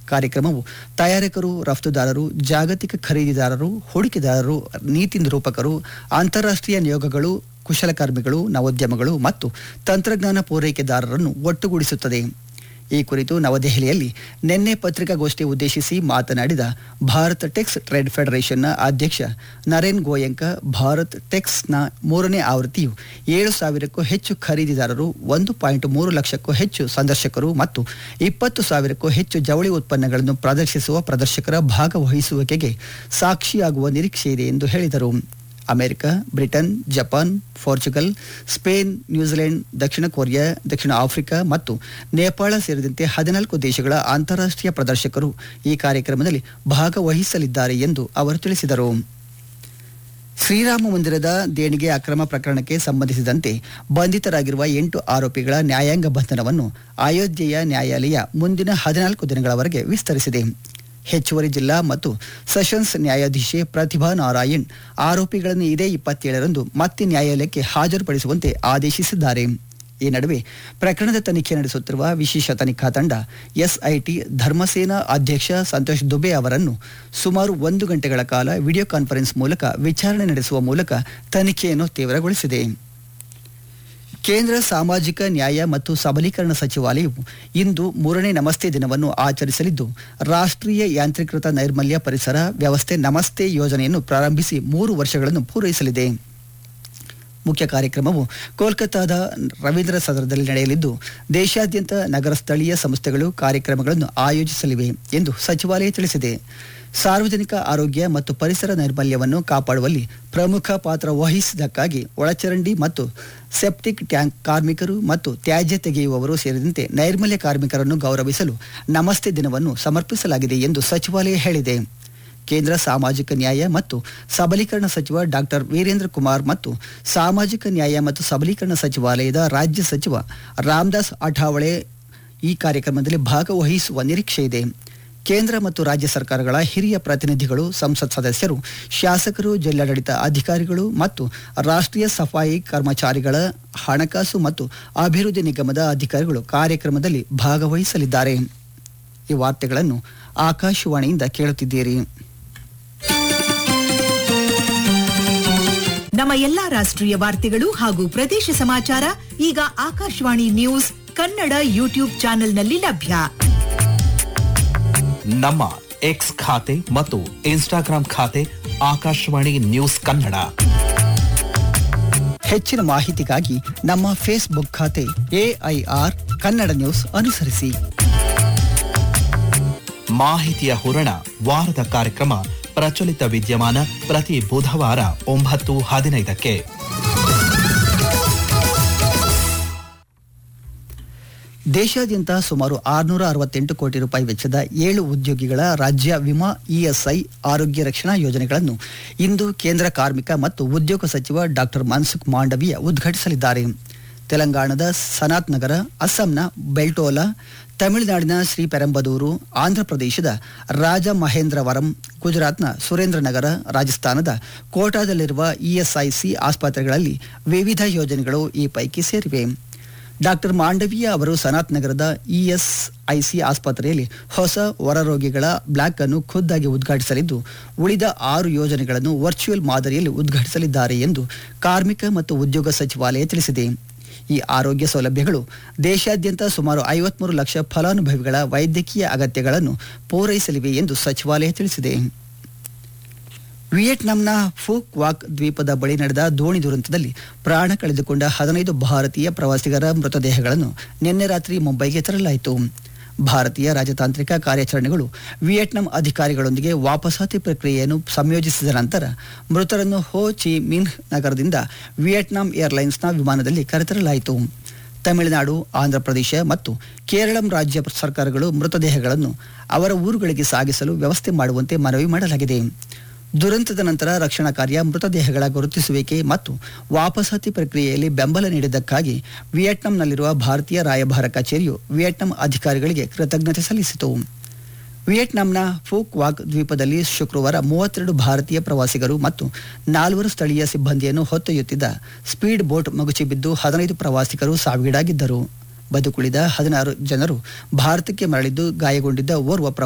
ಕಾರ್ಯಕ್ರಮವು ತಯಾರಕರು ರಫ್ತುದಾರರು ಜಾಗತಿಕ ಖರೀದಿದಾರರು ಹೂಡಿಕೆದಾರರು ನೀತಿ ನಿರೂಪಕರು ಅಂತಾರಾಷ್ಟ್ರೀಯ ನಿಯೋಗಗಳು ಕುಶಲಕರ್ಮಿಗಳು ನವೋದ್ಯಮಗಳು ಮತ್ತು ತಂತ್ರಜ್ಞಾನ ಪೂರೈಕೆದಾರರನ್ನು ಒಟ್ಟುಗೂಡಿಸುತ್ತದೆ ಈ ಕುರಿತು ನವದೆಹಲಿಯಲ್ಲಿ ನಿನ್ನೆ ಪತ್ರಿಕಾಗೋಷ್ಠಿ ಉದ್ದೇಶಿಸಿ ಮಾತನಾಡಿದ ಭಾರತ್ ಟೆಕ್ಸ್ ಟ್ರೇಡ್ ಫೆಡರೇಷನ್ನ ಅಧ್ಯಕ್ಷ ನರೇನ್ ಗೋಯಂಕ ಭಾರತ್ ಟೆಕ್ಸ್ನ ಮೂರನೇ ಆವೃತ್ತಿಯು ಏಳು ಸಾವಿರಕ್ಕೂ ಹೆಚ್ಚು ಖರೀದಿದಾರರು ಒಂದು ಪಾಯಿಂಟ್ ಮೂರು ಲಕ್ಷಕ್ಕೂ ಹೆಚ್ಚು ಸಂದರ್ಶಕರು ಮತ್ತು ಇಪ್ಪತ್ತು ಸಾವಿರಕ್ಕೂ ಹೆಚ್ಚು ಜವಳಿ ಉತ್ಪನ್ನಗಳನ್ನು ಪ್ರದರ್ಶಿಸುವ ಪ್ರದರ್ಶಕರ ಭಾಗವಹಿಸುವಿಕೆಗೆ ಸಾಕ್ಷಿಯಾಗುವ ನಿರೀಕ್ಷೆ ಇದೆ ಎಂದು ಹೇಳಿದರು America Britain Japan Portugal Spain New Zealand ದಕ್ಷಿಣ ಕೊರಿಯಾ ದಕ್ಷಿಣ ಆಫ್ರಿಕಾ ಮತ್ತು ನೇಪಾಳ ಸೇರಿದಂತೆ ಹದಿನಾಲ್ಕು ದೇಶಗಳ ಅಂತಾರಾಷ್ಟ್ರೀಯ ಪ್ರದರ್ಶಕರು ಈ ಕಾರ್ಯಕ್ರಮದಲ್ಲಿ ಭಾಗವಹಿಸಲಿದ್ದಾರೆ ಎಂದು ಅವರು ತಿಳಿಸಿದರು ಶ್ರೀರಾಮ ಮಂದಿರದ ದೇಣಿಗೆ ಅಕ್ರಮ ಪ್ರಕರಣಕ್ಕೆ ಸಂಬಂಧಿಸಿದಂತೆ ಬಂಧಿತರಾಗಿರುವ ಎಂಟು ಆರೋಪಿಗಳ ನ್ಯಾಯಾಂಗ ಬಂಧನವನ್ನು ಅಯೋಧ್ಯೆಯ ನ್ಯಾಯಾಲಯ ಮುಂದಿನ ಹದಿನಾಲ್ಕು ದಿನಗಳವರೆಗೆ ವಿಸ್ತರಿಸಿದೆ ಹೆಚ್ಚುವರಿ ಜಿಲ್ಲಾ ಮತ್ತು ಸೆಷನ್ಸ್ ನ್ಯಾಯಾಧೀಶೆ ಪ್ರತಿಭಾ ನಾರಾಯಣ್ ಆರೋಪಿಗಳನ್ನು ಇದೇ ಇಪ್ಪತ್ತೇಳರಂದು ಮತ್ತೆ ನ್ಯಾಯಾಲಯಕ್ಕೆ ಹಾಜರುಪಡಿಸುವಂತೆ ಆದೇಶಿಸಿದ್ದಾರೆ ಈ ನಡುವೆ ಪ್ರಕರಣದ ತನಿಖೆ ನಡೆಸುತ್ತಿರುವ ವಿಶೇಷ ತನಿಖಾ ತಂಡ ಎಸ್ಐಟಿ ಧರ್ಮಸೇನಾ ಅಧ್ಯಕ್ಷ ಸಂತೋಷ್ ದುಬೆ ಅವರನ್ನು ಸುಮಾರು ಒಂದು ಗಂಟೆಗಳ ಕಾಲ ವಿಡಿಯೋ ಕಾನ್ಫರೆನ್ಸ್ ಮೂಲಕ ವಿಚಾರಣೆ ನಡೆಸುವ ಮೂಲಕ ತನಿಖೆಯನ್ನು ತೀವ್ರಗೊಳಿಸಿದೆ ಕೇಂದ್ರ ಸಾಮಾಜಿಕ ನ್ಯಾಯ ಮತ್ತು ಸಬಲೀಕರಣ ಸಚಿವಾಲಯವು ಇಂದು ಮೂರನೇ ನಮಸ್ತೆ ದಿನವನ್ನು ಆಚರಿಸಲಿದ್ದು ರಾಷ್ಟ್ರೀಯ ಯಾಂತ್ರೀಕೃತ ನೈರ್ಮಲ್ಯ ಪರಿಸರ ವ್ಯವಸ್ಥೆ ನಮಸ್ತೆ ಯೋಜನೆಯನ್ನು ಪ್ರಾರಂಭಿಸಿ ಮೂರು ವರ್ಷಗಳನ್ನು ಪೂರೈಸಲಿದೆ ಮುಖ್ಯ ಕಾರ್ಯಕ್ರಮವು ಕೋಲ್ಕತ್ತಾದ ರವೀಂದ್ರ ಸದನದಲ್ಲಿ ನಡೆಯಲಿದ್ದು ದೇಶಾದ್ಯಂತ ನಗರ ಸ್ಥಳೀಯ ಸಂಸ್ಥೆಗಳು ಕಾರ್ಯಕ್ರಮಗಳನ್ನು ಆಯೋಜಿಸಲಿವೆ ಎಂದು ಸಚಿವಾಲಯ ತಿಳಿಸಿದೆ ಸಾರ್ವಜನಿಕ ಆರೋಗ್ಯ ಮತ್ತು ಪರಿಸರ ನೈರ್ಮಲ್ಯವನ್ನು ಕಾಪಾಡುವಲ್ಲಿ ಪ್ರಮುಖ ಪಾತ್ರ ವಹಿಸಿದ್ದಕ್ಕಾಗಿ ಒಳಚರಂಡಿ ಮತ್ತು ಸೆಪ್ಟಿಕ್ ಟ್ಯಾಂಕ್ ಕಾರ್ಮಿಕರು ಮತ್ತು ತ್ಯಾಜ್ಯ ತೆಗೆಯುವವರು ಸೇರಿದಂತೆ ನೈರ್ಮಲ್ಯ ಕಾರ್ಮಿಕರನ್ನು ಗೌರವಿಸಲು ನಮಸ್ತೆ ದಿನವನ್ನು ಸಮರ್ಪಿಸಲಾಗಿದೆ ಎಂದು ಸಚಿವಾಲಯ ಹೇಳಿದೆ ಕೇಂದ್ರ ಸಾಮಾಜಿಕ ನ್ಯಾಯ ಮತ್ತು ಸಬಲೀಕರಣ ಸಚಿವ ಡಾಕ್ಟರ್ ವೀರೇಂದ್ರ ಕುಮಾರ್ ಮತ್ತು ಸಾಮಾಜಿಕ ನ್ಯಾಯ ಮತ್ತು ಸಬಲೀಕರಣ ಸಚಿವಾಲಯದ ರಾಜ್ಯ ಸಚಿವ ರಾಮದಾಸ್ ಅಠಾವಳೆ ಈ ಕಾರ್ಯಕ್ರಮದಲ್ಲಿ ಭಾಗವಹಿಸುವ ನಿರೀಕ್ಷೆ ಇದೆ ಕೇಂದ್ರ ಮತ್ತು ರಾಜ್ಯ ಸರ್ಕಾರಗಳ ಹಿರಿಯ ಪ್ರತಿನಿಧಿಗಳು ಸಂಸತ್ ಸದಸ್ಯರು ಶಾಸಕರು ಜಿಲ್ಲಾಡಳಿತ ಅಧಿಕಾರಿಗಳು ಮತ್ತು ರಾಷ್ಟ್ರೀಯ ಸಫಾಯಿ ಕರ್ಮಚಾರಿಗಳ ಹಣಕಾಸು ಮತ್ತು ಅಭಿವೃದ್ಧಿ ನಿಗಮದ ಅಧಿಕಾರಿಗಳು ಕಾರ್ಯಕ್ರಮದಲ್ಲಿ ಭಾಗವಹಿಸಲಿದ್ದಾರೆ ಈ ವಾರ್ತೆಗಳನ್ನು ಆಕಾಶವಾಣಿಯಿಂದ ಕೇಳುತ್ತಿದ್ದೀರಿ ನಮ್ಮ ಎಲ್ಲಾ ರಾಷ್ಟ್ರೀಯ ವಾರ್ತೆಗಳು ಹಾಗೂ ಪ್ರದೇಶ ಸಮಾಚಾರ ಈಗ ಆಕಾಶವಾಣಿ ನ್ಯೂಸ್ ಕನ್ನಡ ಯೂಟ್ಯೂಬ್ ಚಾನೆಲ್ನಲ್ಲಿ ಲಭ್ಯ ನಮ್ಮ ಎಕ್ಸ್ ಖಾತೆ ಮತ್ತು ಇನ್ಸ್ಟಾಗ್ರಾಂ ಖಾತೆ ಆಕಾಶವಾಣಿ ನ್ಯೂಸ್ ಕನ್ನಡ ಹೆಚ್ಚಿನ ಮಾಹಿತಿಗಾಗಿ ನಮ್ಮ ಫೇಸ್ಬುಕ್ ಖಾತೆ ಎಐಆರ್ ಕನ್ನಡ ನ್ಯೂಸ್ ಅನುಸರಿಸಿ ಮಾಹಿತಿಯ ಹೂರಣ ವಾರದ ಕಾರ್ಯಕ್ರಮ ಪ್ರಚಲಿತ ವಿದ್ಯಮಾನ ಪ್ರತಿ ಬುಧವಾರ ಒಂಬತ್ತು ಹದಿನೈದಕ್ಕೆ ದೇಶಾದ್ಯಂತ ಸುಮಾರು ಆರುನೂರ ಅರವತ್ತೆಂಟು ಕೋಟಿ ರೂಪಾಯಿ ವೆಚ್ಚದ ಏಳು ಉದ್ಯೋಗಿಗಳ ರಾಜ್ಯ ವಿಮಾ ಇಎಸ್ಐ ಆರೋಗ್ಯ ರಕ್ಷಣಾ ಯೋಜನೆಗಳನ್ನು ಇಂದು ಕೇಂದ್ರ ಕಾರ್ಮಿಕ ಮತ್ತು ಉದ್ಯೋಗ ಸಚಿವ ಡಾಕ್ಟರ್ ಮನ್ಸುಖ್ ಮಾಂಡವೀಯ ಉದ್ಘಾಟಿಸಲಿದ್ದಾರೆ ತೆಲಂಗಾಣದ ಸನಾತ್ ನಗರ ಅಸ್ಸಾಂನ ಬೆಲ್ಟೋಲಾ ತಮಿಳುನಾಡಿನ ಶ್ರೀಪೆರಂಬದೂರು ಆಂಧ್ರಪ್ರದೇಶದ ರಾಜ ಮಹೇಂದ್ರವರಂ ಗುಜರಾತ್ನ ಸುರೇಂದ್ರನಗರ ರಾಜಸ್ಥಾನದ ಕೋಟಾದಲ್ಲಿರುವ ಇಎಸ್ಐಸಿ ಆಸ್ಪತ್ರೆಗಳಲ್ಲಿ ವಿವಿಧ ಯೋಜನೆಗಳು ಈ ಪೈಕಿ ಸೇರಿವೆ ಡಾಕ್ಟರ್ ಮಾಂಡವೀಯ ಅವರು ಸನಾತ್ ನಗರದ ಇಎಸ್ಐಸಿ ಆಸ್ಪತ್ರೆಯಲ್ಲಿ ಹೊಸ ಹೊರರೋಗಿಗಳ ಬ್ಲಾಕ್ ಅನ್ನು ಖುದ್ದಾಗಿ ಉದ್ಘಾಟಿಸಲಿದ್ದು ಉಳಿದ ಆರು ಯೋಜನೆಗಳನ್ನು ವರ್ಚುವಲ್ ಮಾದರಿಯಲ್ಲಿ ಉದ್ಘಾಟಿಸಲಿದ್ದಾರೆ ಎಂದು ಕಾರ್ಮಿಕ ಮತ್ತು ಉದ್ಯೋಗ ಸಚಿವಾಲಯ ತಿಳಿಸಿದೆ ಈ ಆರೋಗ್ಯ ಸೌಲಭ್ಯಗಳು ದೇಶಾದ್ಯಂತ ಸುಮಾರು ಐವತ್ಮೂರು ಲಕ್ಷ ಫಲಾನುಭವಿಗಳ ವೈದ್ಯಕೀಯ ಅಗತ್ಯಗಳನ್ನು ಪೂರೈಸಲಿವೆ ಎಂದು ಸಚಿವಾಲಯ ತಿಳಿಸಿದೆ ವಿಯೆಟ್ನಾಂನ ಫೂಕ್ ವಾಕ್ ದ್ವೀಪದ ಬಳಿ ನಡೆದ ದೋಣಿ ದುರಂತದಲ್ಲಿ ಪ್ರಾಣ ಕಳೆದುಕೊಂಡ ಹದಿನೈದು ಭಾರತೀಯ ಪ್ರವಾಸಿಗರ ಮೃತದೇಹಗಳನ್ನು ನಿನ್ನೆ ರಾತ್ರಿ ಮುಂಬೈಗೆ ತರಲಾಯಿತು ಭಾರತೀಯ ರಾಜತಾಂತ್ರಿಕ ಕಾರ್ಯಾಚರಣೆಗಳು ವಿಯೆಟ್ನಾಂ ಅಧಿಕಾರಿಗಳೊಂದಿಗೆ ವಾಪಸಾತಿ ಪ್ರಕ್ರಿಯೆಯನ್ನು ಸಂಯೋಜಿಸಿದ ನಂತರ ಮೃತರನ್ನು ಹೋ ಚಿ ಮಿನ್ಹ್ ನಗರದಿಂದ ವಿಯೆಟ್ನಾಂ ಏರ್ಲೈನ್ಸ್ನ ವಿಮಾನದಲ್ಲಿ ಕರೆತರಲಾಯಿತು ತಮಿಳುನಾಡು ಆಂಧ್ರಪ್ರದೇಶ ಮತ್ತು ಕೇರಳಂ ರಾಜ್ಯ ಸರ್ಕಾರಗಳು ಮೃತದೇಹಗಳನ್ನು ಅವರ ಊರುಗಳಿಗೆ ಸಾಗಿಸಲು ವ್ಯವಸ್ಥೆ ಮಾಡುವಂತೆ ಮನವಿ ಮಾಡಲಾಗಿದೆ ದುರಂತದ ನಂತರ ರಕ್ಷಣಾ ಕಾರ್ಯ ಮೃತದೇಹಗಳ ಗುರುತಿಸುವಿಕೆ ಮತ್ತು ವಾಪಸಾತಿ ಪ್ರಕ್ರಿಯೆಯಲ್ಲಿ ಬೆಂಬಲ ನೀಡಿದ್ದಕ್ಕಾಗಿ ವಿಯೆಟ್ನಾಂನಲ್ಲಿರುವ ಭಾರತೀಯ ರಾಯಭಾರ ಕಚೇರಿಯು ವಿಯೆಟ್ನಾಂ ಅಧಿಕಾರಿಗಳಿಗೆ ಕೃತಜ್ಞತೆ ಸಲ್ಲಿಸಿತು ವಿಯೆಟ್ನಾಂನ ಫೂಕ್ ವಾಕ್ ದ್ವೀಪದಲ್ಲಿ ಶುಕ್ರವಾರ ಮೂವತ್ತೆರಡು ಭಾರತೀಯ ಪ್ರವಾಸಿಗರು ಮತ್ತು ನಾಲ್ವರು ಸ್ಥಳೀಯ ಸಿಬ್ಬಂದಿಯನ್ನು ಹೊತ್ತೊಯ್ಯುತ್ತಿದ್ದ ಸ್ಪೀಡ್ ಬೋಟ್ ಮಗುಚಿ ಬಿದ್ದು ಹದಿನೈದು ಪ್ರವಾಸಿಗರು ಸಾವಿಗೀಡಾಗಿದ್ದರು ಬದುಕುಳಿದ ಹದಿನಾರು ಜನರು ಭಾರತಕ್ಕೆ ಮರಳಿದ್ದು ಗಾಯಗೊಂಡಿದ್ದ ಓರ್ವ